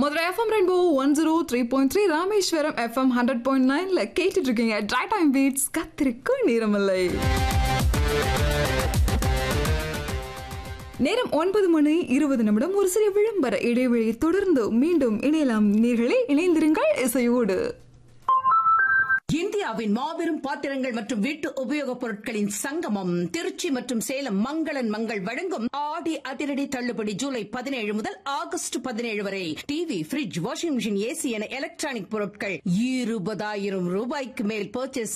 Madurai FM rainbow one zero three point three Rameswaram FM hundred point நைன்ல கேட்டுட்டு இருக்கீங்க try time beats கத்திரிக்கும் நேரமில்லை நேரம் ஒன்பது மணி இருபது நிமிடம் ஒரு சிறிய விளம்பர இடைவெளியை தொடர்ந்து மீண்டும் இணையலாம் நீர்களே இணைந்திருங்கள் இசையோடு இந்தியாவின் மாபெரும் பாத்திரங்கள் மற்றும் வீட்டு உபயோகப் பொருட்களின் சங்கமம் திருச்சி மற்றும் சேலம் மங்களன் மங்கள் வழங்கும் ஆடி அதிரடி தள்ளுபடி ஜூலை பதினேழு முதல் ஆகஸ்ட் பதினேழு வரை TV fridge washing machine AC என எலக்ட்ரானிக் பொருட்கள் இருபதாயிரம் ரூபாய்க்கு மேல் பர்ச்சேஸ்